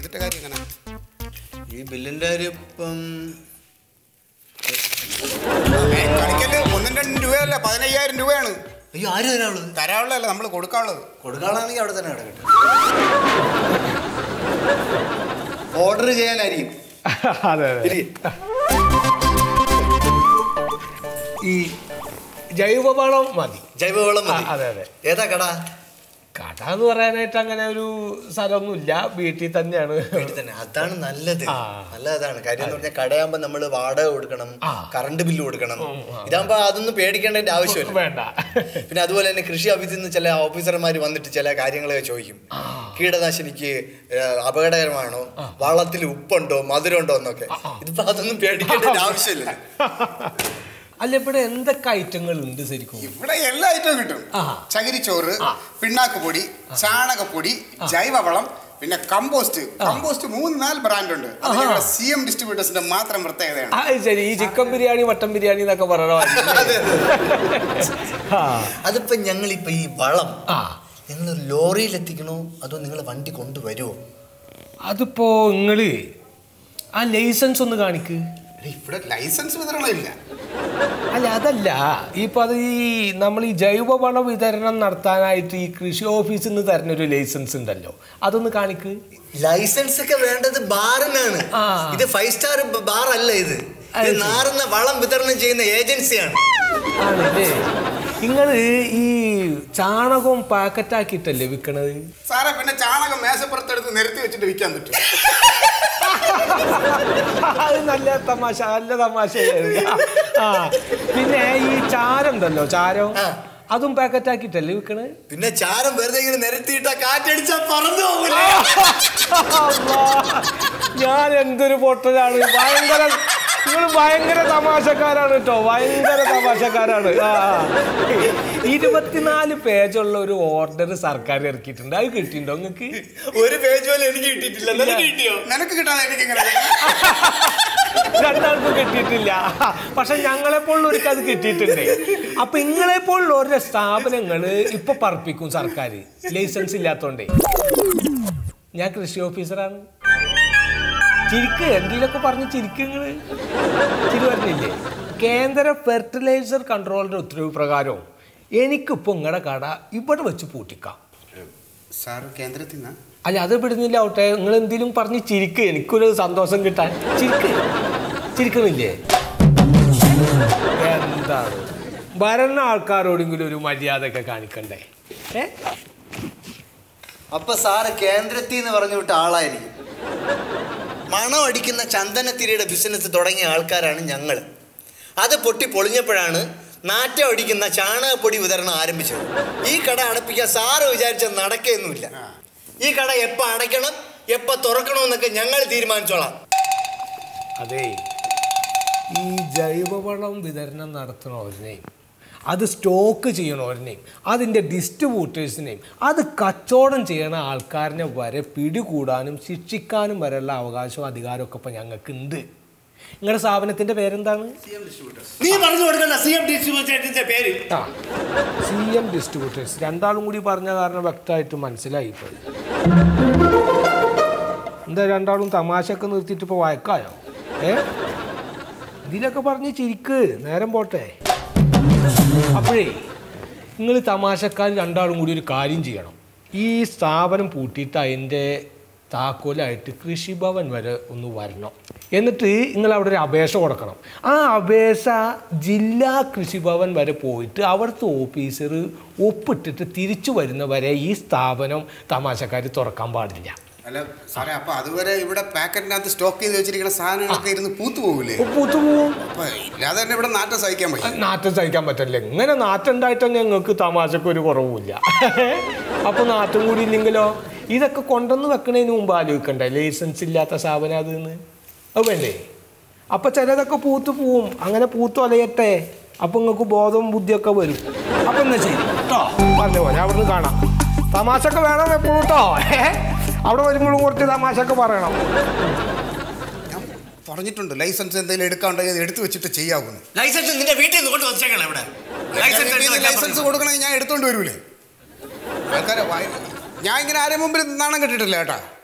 ഇതിന്റെ കാര്യം എങ്ങനെ ഈ ബില്ലിന്റെ കാര്യം ഇപ്പം ഏ, കളിക്കല് ഒന്നും രണ്ടും രൂപയല്ല പതിനയ്യായിരം രൂപയാണ് അയ്യോ ആര് തരാനുള്ളത് തരാനുള്ളതല്ല നമ്മൾ കൊടുക്കാനുള്ളത് കൊടുക്കാനാണെങ്കിൽ അവിടെ തന്നെ കിടക്കട്ടെ ഓർഡർ ചെയ്യാനായിരിക്കും അതെ അതെ ഇരി. ഈ ജൈവവളം മതി ജൈവവളം ആ, മതി അതെ അതെ ഏതാ കട കട എന്ന് പറയാനായിട്ട് അങ്ങനെ ഒരു സ്ഥലമൊന്നുമില്ല വീട്ടിൽ തന്നെയാണ് വീട്ടിൽ തന്നെ അതാണ് നല്ലത് ആ. നല്ല അതാണ് കാര്യം എന്ന് പറഞ്ഞാൽ കടയാകുമ്പോ നമ്മൾ വാടക കൊടുക്കണം ആ. കറണ്ട് ബില്ല് കൊടുക്കണം ഉം, ആ. ഇതാകുമ്പോ അതൊന്നും പേടിക്കേണ്ടതിന്റെ ആവശ്യമില്ല വേണ്ട പിന്നെ അതുപോലെ തന്നെ കൃഷി ഓഫീസിൽ നിന്ന് ചില ഓഫീസർമാർ വന്നിട്ട് ചില കാര്യങ്ങളൊക്കെ ചോദിക്കും കീടനാശിനിക്ക് ഏഹ്, അപകടകരമാണോ വള്ളത്തിൽ ഉപ്പുണ്ടോ മധുരമുണ്ടോ എന്നൊക്കെ ഇതിപ്പോ അതൊന്നും പേടിക്കേണ്ട ആവശ്യമില്ല അല്ല ഇവിടെ എന്തൊക്കെ ഐറ്റങ്ങൾ ഉണ്ട് ശരിക്കും ഇവിടെ എല്ലാ ഐറ്റവും കിട്ടും ആ. ചകിരിച്ചോറ് പിണ്ണാക്ക് പൊടി ചാണകപ്പൊടി ജൈവവളം പിന്നെ കമ്പോസ്റ്റ് കമ്പോസ്റ്റ് മൂന്ന് നാല് ബ്രാൻഡ് ഉണ്ട് ആഹാ. സി എം ഡിസ്ട്രിബ്യൂട്ടേഴ്സിന്റെ മാത്രം പ്രത്യേകതയാണ് ആ ശരി ഈ ചിക്കൻ ബിരിയാണി മട്ടൻ ബിരിയാണി എന്നൊക്കെ പറയണ ആ അതിപ്പോ ഞങ്ങളിപ്പോ ഈ വളം ആ ഞങ്ങൾ ലോറിയിൽ എത്തിക്കണോ അതോ നിങ്ങൾ വണ്ടി കൊണ്ടുവരുമോ അതിപ്പോ നിങ്ങള് ആ ലൈസൻസ് ഒന്ന് കാണിക്ക് എടീ, ഇവിടെ ലൈസൻസ് വിതരണം ഇല്ല അല്ല അതല്ല ഇപ്പൊ അത് ഈ നമ്മൾ ഈ ജൈവവള വിതരണം നടത്താനായിട്ട് ഈ കൃഷി ഓഫീസിൽ നിന്ന് തരുന്ന ഒരു ലൈസൻസ് ഉണ്ടല്ലോ അതൊന്ന് കാണിക്ക് ലൈസൻസ് ഒക്കെ വേണ്ടത് ബാറിനാണ് ആ. ഇത് ഫൈവ് സ്റ്റാർ ബാർ അല്ല ഇത് അത് ഇത് ശരി. നാറുന്ന വളം വിതരണം ചെയ്യുന്ന ഏജൻസിയാണ് ആണല്ലേ നിങ്ങൾ ഈ ചാണകവും പാക്കറ്റാക്കിയിട്ടല്ലേ വിൽക്കണത് സാറേ പിന്നെ ചാണകം മേശപ്പുറത്തെടുത്ത് നിരത്തി വെച്ചിട്ട് വിൽക്കാൻ പറ്റും അത് നല്ല തമാശ നല്ല തമാശ ആ പിന്നെ ഈ ചാരം ഉണ്ടല്ലോ ചാരം ആ. അതും പാക്കറ്റാക്കിയിട്ടല്ലേ വിൽക്കണത് പിന്നെ ചാരം വെറുതെ ഇങ്ങനെ നിരത്തിയിട്ട കാറ്റടിച്ചാ പറന്നു പോകൂലേ അള്ളാ, ഞാൻ എന്തൊരു പൊട്ടലാണ് ഭയങ്കര നിങ്ങൾ ഭയങ്കര തമാശക്കാരാണ് കേട്ടോ ഭയങ്കര തമാശക്കാരാണ് ആ ആ. ഇരുപത്തിനാല് പേജുള്ള ഒരു ഓർഡർ സർക്കാർ ഇറക്കിയിട്ടുണ്ട് അത് കിട്ടിയിട്ടുണ്ടോ നിങ്ങൾക്ക് ഒരു പേജ് പോലും എനിക്ക് കിട്ടിയിട്ടില്ല നിനക്ക് കിട്ടിയോ നിനക്ക് കിട്ടാതെ എനിക്ക് ഇങ്ങനെ രണ്ടാൾക്കും കിട്ടിയിട്ടില്ല പക്ഷെ ഞങ്ങളെപ്പോലുള്ളവർക്ക് അത് കിട്ടിയിട്ടുണ്ട് അപ്പൊ ഇങ്ങളെപ്പോലുള്ളവരുടെ സ്ഥാപനങ്ങൾ ഇപ്പൊ പറപ്പിക്കും സർക്കാർ ലൈസൻസ് ഇല്ലാത്തോണ്ടേ ഞാൻ കൃഷി ഓഫീസറാണ് ചിരിക്ക് എന്തെങ്കിലുമൊക്കെ പറഞ്ഞ് ചിരിക്കുങ്ങള് ചിരി പറഞ്ഞില്ലേ കേന്ദ്ര ഫെർട്ടിലൈസർ കൺട്രോളിന്റെ ഉത്തരവ് പ്രകാരവും എനിക്കിപ്പോ നിങ്ങളുടെ കട ഇവിടെ വെച്ച് പൂട്ടിക്കാം സാർ കേന്ദ്രത്തിൽ നിന്നാ അല്ല അത് വിടുന്നില്ല ആവട്ടെ നിങ്ങൾ എന്തെങ്കിലും പറഞ്ഞ് ചിരിക്ക് എനിക്കൊരു സന്തോഷം കിട്ടാൻ ചിരിക്ക് ചിരിക്കണില്ലേ എന്താണ് ഭരണ ആൾക്കാരോടെങ്കിലും ഒരു മര്യാദയൊക്കെ കാണിക്കണ്ടേ ഏ അപ്പൊ സാറ് കേന്ദ്രത്തിൽ എന്ന് പറഞ്ഞു വിട്ട ആളായിരിക്കും മണം അടിക്കുന്ന ചന്ദനത്തിരിയുടെ ബിസിനസ് തുടങ്ങിയ ആൾക്കാരാണ് ഞങ്ങൾ അത് പൊട്ടി പൊളിഞ്ഞപ്പോഴാണ് നാറ്റം അടിക്കുന്ന ചാണകപ്പൊടി വിതരണം ആരംഭിച്ചത് ഈ കട അടപ്പിക്കാൻ സാറ് വിചാരിച്ച നടക്കുകയൊന്നുമില്ല ഈ കട എപ്പോൾ അടയ്ക്കണം എപ്പോൾ തുറക്കണമെന്നൊക്കെ ഞങ്ങൾ തീരുമാനിച്ചോളാം അതെ ഈ ജൈവവളം വിതരണം നടത്തണവരിനെയും അത് സ്റ്റോക്ക് ചെയ്യണവരിനെയും അതിൻ്റെ ഡിസ്ട്രിബ്യൂട്ടേഴ്സിനെയും അത് കച്ചവടം ചെയ്യണ ആൾക്കാരനെ വരെ പിടികൂടാനും ശിക്ഷിക്കാനും വരെയുള്ള അവകാശവും അധികാരമൊക്കെ ഇപ്പം ഞങ്ങൾക്ക് ഉണ്ട് നിങ്ങളുടെ സ്ഥാപനത്തിൻ്റെ പേരെന്താണ് നീ പറഞ്ഞു കൊടുക്കണ്ട സി എം ഡിസ്ട്രിബ്യൂട്ടേഴ്സിന്റെ പേര് ആ സി എം ഡിസ്ട്രിബ്യൂട്ടേഴ്സ് രണ്ടാളും കൂടി പറഞ്ഞ കാരണം വ്യക്തമായിട്ട് മനസ്സിലായി ഇപ്പോൾ എന്താ രണ്ടാളും തമാശയൊക്കെ നിർത്തിയിട്ട് ഇപ്പോൾ വഴക്കായോ ഏ ഇതിലൊക്കെ പറഞ്ഞ് ചിരിക്ക് നേരം പോട്ടെ അപ്പോഴേ നിങ്ങൾ തമാശക്കാർ രണ്ടാളും കൂടി ഒരു കാര്യം ചെയ്യണം ഈ സ്ഥാപനം പൂട്ടിയിട്ട് അതിൻ്റെ താക്കോലായിട്ട് കൃഷിഭവൻ വരെ ഒന്ന് വരണം എന്നിട്ട് നിങ്ങൾ അവിടെ ഒരു അപേക്ഷ കൊടുക്കണം ആ അപേക്ഷ ജില്ലാ കൃഷിഭവൻ വരെ പോയിട്ട് അവിടുത്തെ ഓഫീസർ ഒപ്പിട്ടിട്ട് തിരിച്ചു വരുന്നവരെ ഈ സ്ഥാപനം തമാശക്കാർ തുറക്കാൻ പാടില്ല അല്ല സാറേ അപ്പൊ അതുവരെ ഇവിടെ പാക്കറ്റിനകത്ത് സ്റ്റോക്ക് ചെയ്ത് വെച്ചിരിക്കുന്ന സാധനങ്ങളൊക്കെ ഇരുന്ന് പൂത്തു പോകില്ലേ പൂത്തു പോവും അപ്പൊ ഇല്ലാതെ തന്നെ ഇവിടെ നാട്ടം സഹിക്കാൻ പറ്റും നാറ്റം സഹിക്കാൻ പറ്റില്ല ഇങ്ങനെ നാറ്റം ഉണ്ടായിട്ട് തന്നെ ഞങ്ങൾക്ക് തമാശക്ക് ഒരു കുറവുമില്ല അപ്പൊ നാറ്റം കൂടി ഇല്ലെങ്കിലോ ഇതൊക്കെ കൊണ്ടുവന്ന് വെക്കണതിന് മുമ്പ് ആലോചിക്കണ്ടേ ലൈസൻസ് ഇല്ലാത്ത സ്ഥാപനം അത് എന്ന് അത് വേണ്ടേ അപ്പൊ ചിലതൊക്കെ പൂത്തു പോവും അങ്ങനെ പൂത്തു അലയട്ടെ അപ്പൊ നിങ്ങൾക്ക് ബോധവും ബുദ്ധിയൊക്കെ വരും അപ്പൊ എന്നാ ശരി കേട്ടോ പറഞ്ഞ പോലെ അവിടുന്ന് കാണാം തമാശയൊക്കെ വേണം എപ്പോഴും കേട്ടോ അവിടെ വരുമ്പോഴും കുറച്ച് തമാശയൊക്കെ പറയണം ഞാൻ പറഞ്ഞിട്ടുണ്ട് ലൈസൻസ് എന്തെങ്കിലും എടുക്കാണ്ടെങ്കിൽ അത് എടുത്തു വെച്ചിട്ട് ചെയ്യാവുന്നു ലൈസൻസ് നിന്റെ വീട്ടിൽ നിന്ന് കൊണ്ട് വച്ചേക്കണം ഇവിടെ ലൈസൻസ് എടുത്ത് വെക്കാൻ ലൈസൻസ് പറഞ്ഞു. കൊടുക്കണമെങ്കിൽ ഞാൻ എടുത്തോണ്ട് വരൂലേ ആൾക്കാരെ വായ- ഞാൻ ഇങ്ങനെ ആരെ മുമ്പിൽ നാണം കെട്ടിട്ടില്ല കേട്ടാ